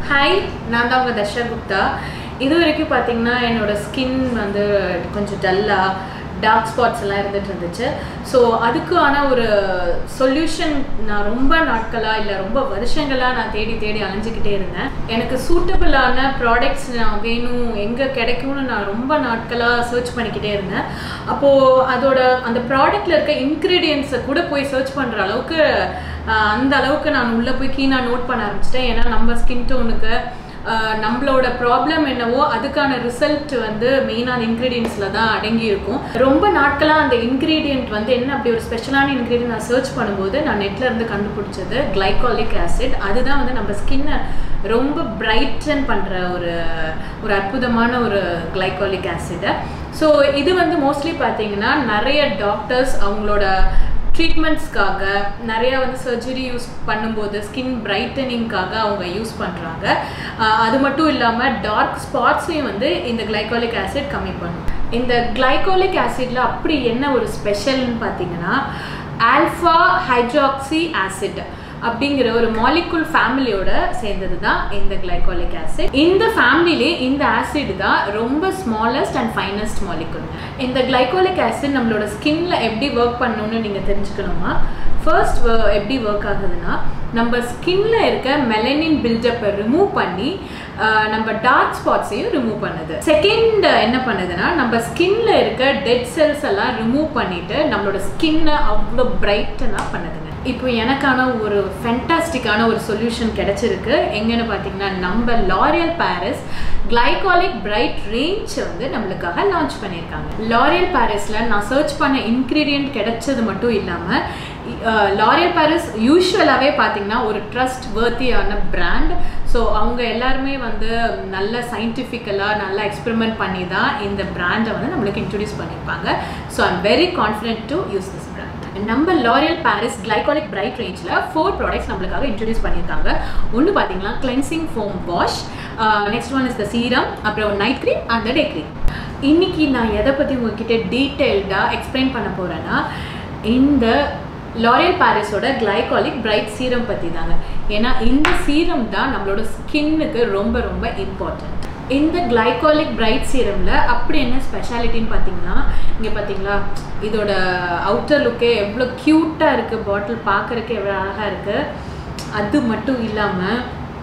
hi நான் தான் உங்கள் தர்ஷா குப்தா இது வரைக்கும் பார்த்தீங்கன்னா என்னோட ஸ்கின் வந்து கொஞ்சம் டல்லாக டார்க் ஸ்பாட்ஸ் எல்லாம் இருந்துட்டு இருந்துச்சு ஸோ அதுக்கான ஒரு சொல்யூஷன் நான் ரொம்ப நாட்களாக இல்லை ரொம்ப வருஷங்களாக நான் தேடி தேடி அலைஞ்சிக்கிட்டே இருந்தேன் எனக்கு சூட்டபிளான ப்ராடக்ட்ஸ் நான் வேணும் எங்கே கிடைக்கும்னு நான் ரொம்ப நாட்களாக சர்ச் பண்ணிக்கிட்டே இருந்தேன் அப்போது அதோட அந்த ப்ராடக்டில் இருக்க இன்க்ரீடியன்ஸை கூட போய் சர்ச் பண்ணுற அளவுக்கு ஆஹ், அந்த அளவுக்கு நான் உள்ளே போய் கீனாக நோட் பண்ண ஆரம்பிச்சிட்டேன் ஏன்னா நம்ம ஸ்கின் டோனுக்கு நம்மளோட ப்ராப்ளம் என்னவோ அதுக்கான ரிசல்ட் வந்து மெயினான இன்க்ரீடியன்ஸில் தான் அடங்கி இருக்கும் ரொம்ப நாட்களாக அந்த இன்க்ரீடியன்ட் வந்து என்ன அப்படி ஒரு ஸ்பெஷலான இன்க்ரீடியன்ட் நான் சர்ச் பண்ணும்போது நான் நெட்டில் இருந்து கண்டுபிடிச்சது கிளைகாலிக் ஆசிட் அதுதான் வந்து நம்ம ஸ்கின்னை ரொம்ப பிரைட்டன் பண்ணுற ஒரு ஒரு அற்புதமான ஒரு கிளைகாலிக் ஆசிட் ஸோ இது வந்து மோஸ்ட்லி பார்த்தீங்கன்னா நிறைய டாக்டர்ஸ் அவங்களோட ட்ரீட்மெண்ட்ஸ்க்காக நிறையா வந்து சர்ஜரி யூஸ் பண்ணும்போது ஸ்கின் பிரைட்டனிங்காக அவங்க யூஸ் பண்ணுறாங்க அது மட்டும் இல்லாமல் டார்க் ஸ்பாட்ஸையும் வந்து இந்த கிளைகாலிக் ஆசிட் கம்மி பண்ணும் இந்த கிளைகாலிக் ஆசிட்ல அப்படி என்ன ஒரு ஸ்பெஷல்னு பார்த்தீங்கன்னா ஆல்ஃபா ஹைட்ராக்சி ஆசிட் அப்படிங்கிற ஒரு மாலிகுல் ஃபேமிலியோட சேர்ந்தது தான் இந்த கிளைகாலிக் ஆசிட் இந்த ஃபேமிலிலே இந்த ஆசிட் தான் ரொம்ப ஸ்மாலஸ்ட் அண்ட் ஃபைனஸ்ட் மாலிகுல் இந்த கிளைகாலிக் ஆசிட் நம்மளோட ஸ்கின்ல எப்படி ஒர்க் பண்ணணும்னு நீங்கள் தெரிஞ்சுக்கணுமா ஃபர்ஸ்ட் எப்படி ஒர்க் ஆகுதுன்னா நம்ம ஸ்கின்ல இருக்க மெலனின் பில்டப்பை ரிமூவ் பண்ணி ஆஹ், நம்ம டார்க் ஸ்பாட்ஸையும் ரிமூவ் பண்ணுது செகண்ட் என்ன பண்ணுதுன்னா நம்ம ஸ்கின்ல இருக்க டெட் செல்ஸ் எல்லாம் ரிமூவ் பண்ணிட்டு நம்மளோட ஸ்கின்னை அவ்வளோ பிரைட்டனாக பண்ணுதுங்க இப்போ எனக்கான ஒரு ஃபென்டாஸ்டிக்கான ஒரு சொல்யூஷன் கிடைச்சிருக்கு எங்கன்னு பார்த்தீங்கன்னா நம்ம L'Oreal Paris glycolic bright range வந்து நம்மளுக்காக லான்ச் பண்ணியிருக்காங்க லாரியல் பாரிஸில் நான் சர்ச் பண்ண இன்க்ரீடியன்ட் கிடைச்சது மட்டும் இல்லாமல் லாரியல் பாரிஸ் யூஸ்வலாகவே பார்த்தீங்கன்னா ஒரு ட்ரஸ்ட் வர்த்தியான பிராண்ட் ஸோ அவங்க எல்லாருமே வந்து நல்ல சயின்டிஃபிக்கலாக நல்லா எக்ஸ்பெரிமெண்ட் பண்ணி தான் இந்த பிராண்டை வந்து நம்மளுக்கு இன்ட்ரடியூஸ் பண்ணியிருப்பாங்க so I'm very confident to use this brand நம்ம லாரியல் பாரிஸ் கிளைகாலிக் பிரைட் ரேஞ்சில் ஃபோர் ப்ராடக்ட்ஸ் நம்மளுக்காக இன்ட்ரடியூஸ் பண்ணியிருக்காங்க ஒன்று பார்த்தீங்கன்னா cleansing foam wash next one is the serum அப்புறம் night cream and day cream இன்னைக்கு நான் எதை பற்றி உங்ககிட்ட டீட்டெயில்டாக எக்ஸ்பிளைன் பண்ண போகிறேன்னா இந்த லாரியல் பாரிஸோட கிளைகாலிக் பிரைட் சீரம் பற்றி தாங்க ஏன்னா இந்த சீரம் தான் நம்மளோட ஸ்கின்னுக்கு ரொம்ப ரொம்ப இம்பார்ட்டன்ட் இந்த கிளைகாலிக் பிரைட் சீரமில் அப்படி என்ன ஸ்பெஷாலிட்டின்னு பார்த்தீங்கன்னா இங்கே பார்த்தீங்களா இதோட அவுட்டர் லுக்கே எவ்வளோ க்யூட்டாக இருக்குது பாட்டில் பார்க்குறக்கு எவ்வளோ அழகாக இருக்குது அது மட்டும் இல்லாமல்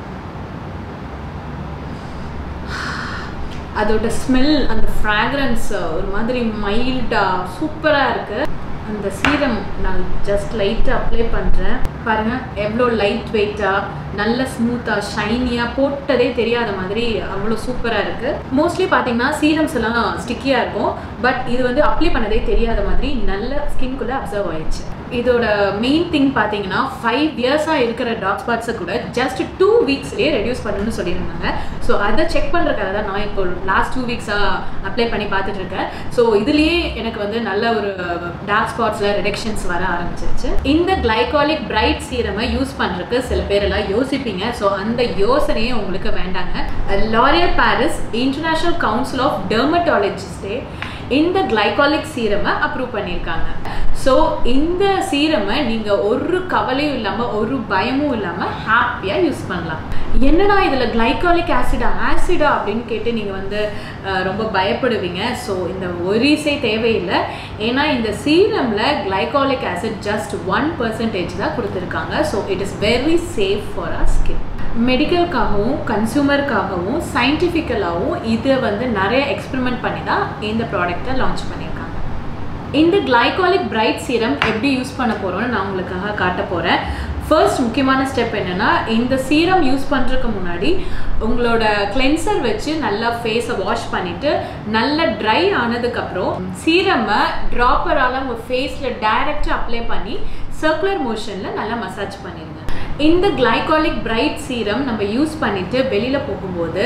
அதோட ஸ்மெல் அந்த ஃப்ராக்ரன்ஸ் ஒரு மாதிரி மைல்டாக சூப்பராக இருக்குது அந்த சீரம் நான் ஜஸ்ட் லைட்டாக அப்ளை பண்ணுறேன் பாருங்கள் எவ்வளோ லைட் வெயிட்டாக நல்ல ஸ்மூத்தாக ஷைனியாக போட்டதே தெரியாத மாதிரி அவ்வளோ சூப்பராக இருக்குது மோஸ்ட்லி பார்த்தீங்கன்னா சீரம்ஸ் எல்லாம் ஸ்டிக்கியாக இருக்கும் பட் இது வந்து அப்ளை பண்ணதே தெரியாத மாதிரி நல்ல ஸ்கின்குள்ளே அப்சர்வ் ஆயிடுச்சு இதோட மெயின் திங் பார்த்தீங்கன்னா ஃபைவ் இயர்ஸாக இருக்கிற டாக் ஸ்பாட்ஸை கூட ஜஸ்ட் டூ வீக்ஸ்லேயே ரெடியூஸ் பண்ணணும்னு சொல்லியிருந்தாங்க ஸோ அதை செக் பண்ணுறதுக்காக தான் நான் இப்போ லாஸ்ட் டூ வீக்ஸாக அப்ளை பண்ணி பார்த்துட்டு இருக்கேன் ஸோ இதுலேயே எனக்கு வந்து நல்ல ஒரு டார்க் ஸ்பாட்ஸில் ரிடக்ஷன்ஸ் வர ஆரம்பிச்சிருச்சு இந்த கிளைகாலிக் பிரைட் சீரமை யூஸ் பண்ணுறதுக்கு சில பேர் எல்லாம் யோசிப்பீங்க ஸோ அந்த யோசனையே உங்களுக்கு வேண்டாங்க L'Oreal Paris international council of டெர்மட்டாலஜிஸ்டே இந்த கிளைகாலிக் சீரமை அப்ரூவ் பண்ணியிருக்காங்க ஸோ இந்த சீரமை நீங்கள் ஒரு கவலையும் இல்லாமல் ஒரு பயமும் இல்லாமல் ஹாப்பியாக யூஸ் பண்ணலாம் என்னடா இதில் கிளைகாலிக் ஆசிடா ஆசிடா அப்படின்னு கேட்டு நீங்கள் வந்து அஹ், ரொம்ப பயப்படுவீங்க ஸோ இந்த ஒரிசே தேவையில்லை ஏன்னா இந்த சீரமில் glycolic acid just one percentage தான் கொடுத்துருக்காங்க so it is very safe for a skin மெடிக்கலுக்காகவும் கன்சூமருக்காகவும் சயின்டிஃபிக்கலாகவும் இதை வந்து நிறைய எக்ஸ்பெரிமெண்ட் பண்ணி தான் இந்த ப்ராடக்டை லான்ச் பண்ணியிருக்காங்க இந்த கிளைகாலிக் பிரைட் சீரம் எப்படி யூஸ் பண்ண போகிறோம்னு நான் உங்களுக்காக காட்ட போகிறேன் ஃபர்ஸ்ட் முக்கியமான ஸ்டெப் என்னென்னா இந்த சீரம் யூஸ் பண்ணுறதுக்கு முன்னாடி உங்களோட கிளென்சர் வச்சு நல்லா ஃபேஸை வாஷ் பண்ணிவிட்டு நல்லா ட்ரை ஆனதுக்கப்புறம் சீரமை ட்ராப்பரால் உங்கள் ஃபேஸில் டைரெக்டாக அப்ளை பண்ணி சர்க்குலர் மோஷனில் நல்லா மசாஜ் பண்ணிடுங்க இந்த கிளைகாலிக் பிரைட் சீரம் நம்ம யூஸ் பண்ணிட்டு வெளியில் போகும்போது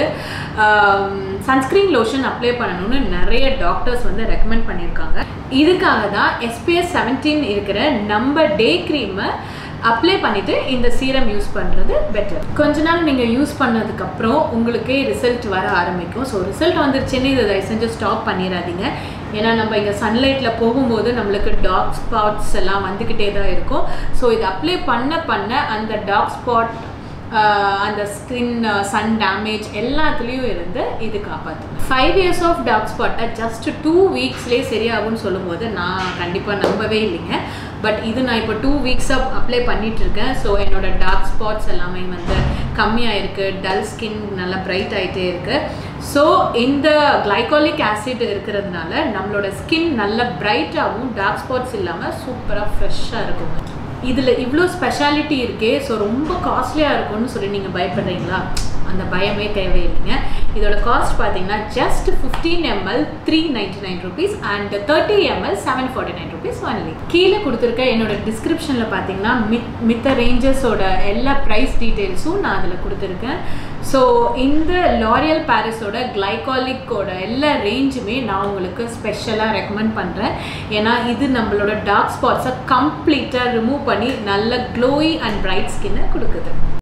சன்ஸ்க்ரீன் லோஷன் அப்ளை பண்ணணும்னு நிறைய டாக்டர்ஸ் வந்து ரெக்கமெண்ட் பண்ணியிருக்காங்க இதுக்காக தான் எஸ்பிஎஸ் செவன்டீன் இருக்கிற நம்ம டே க்ரீமை அப்ளை பண்ணிட்டு இந்த சீரம் யூஸ் பண்ணுறது பெட்டர் கொஞ்ச நாள் நீங்கள் யூஸ் பண்ணதுக்கப்புறம் உங்களுக்கே ரிசல்ட் வர ஆரம்பிக்கும் ஸோ ரிசல்ட் வந்துருச்சுன்னு இதை தயவு செஞ்சு ஸ்டாப் பண்ணிடாதீங்க ஏன்னா நம்ம இங்கே சன்லைட்டில் போகும்போது நம்மளுக்கு டார்க் ஸ்பாட்ஸ் எல்லாம் வந்துக்கிட்டே தான் இருக்கும் ஸோ இது அப்ளை பண்ண பண்ண அந்த டார்க் ஸ்பாட் அந்த ஸ்கின் சன் டேமேஜ் எல்லாத்துலேயும் இருந்து இது காப்பாற்றுங்க ஃபைவ் இயர்ஸ் ஆஃப் டார்க் ஸ்பாட்டை ஜஸ்ட் டூ வீக்ஸ்லேயே சரியாகும்னு சொல்லும்போது நான் கண்டிப்பாக நம்பவே இல்லைங்க பட் இது நான் இப்போ டூ வீக்ஸாக அப்ளை பண்ணிட்டு இருக்கேன் ஸோ என்னோட டார்க் ஸ்பாட்ஸ் எல்லாமே வந்து கம்மியாக இருக்குது டல் ஸ்கின் நல்லா பிரைட் ஆகிட்டே இருக்குது ஸோ இந்த கிளைகாலிக் ஆசிட் இருக்கிறதுனால நம்மளோட ஸ்கின் நல்ல பிரைட்டாகவும் டார்க் ஸ்பாட்ஸ் இல்லாமல் சூப்பராக ஃப்ரெஷ்ஷாக இருக்குங்க இதில் இவ்வளோ ஸ்பெஷாலிட்டி இருக்கே ஸோ ரொம்ப காஸ்ட்லியாக இருக்கும்னு சொல்லி நீங்கள் பயப்படுறீங்களா அந்த பயமே தேவையில்லைங்க இதோட காஸ்ட் பார்த்தீங்கன்னா just fifteen ML three ninety nine rupees and thirty ML seven forty nine rupees only கீழே கொடுத்துருக்க என்னோட டிஸ்கிரிப்ஷனில் பார்த்தீங்கன்னா மித் மித்த ரேஞ்சஸோட எல்லா ப்ரைஸ் டீட்டெயில்ஸும் நான் அதில் கொடுத்துருக்கேன் ஸோ இந்த லாரியல் பாரிஸோட கிளைகாலிக்கோட எல்லா ரேஞ்சுமே நான் உங்களுக்கு ஸ்பெஷலாக ரெக்கமெண்ட் பண்ணுறேன் ஏன்னா இது நம்மளோட டார்க் ஸ்பாட்ஸை கம்ப்ளீட்டாக ரிமூவ் பண்ணி நல்ல க்ளோயி அண்ட் பிரைட் ஸ்கின்னை கொடுக்குது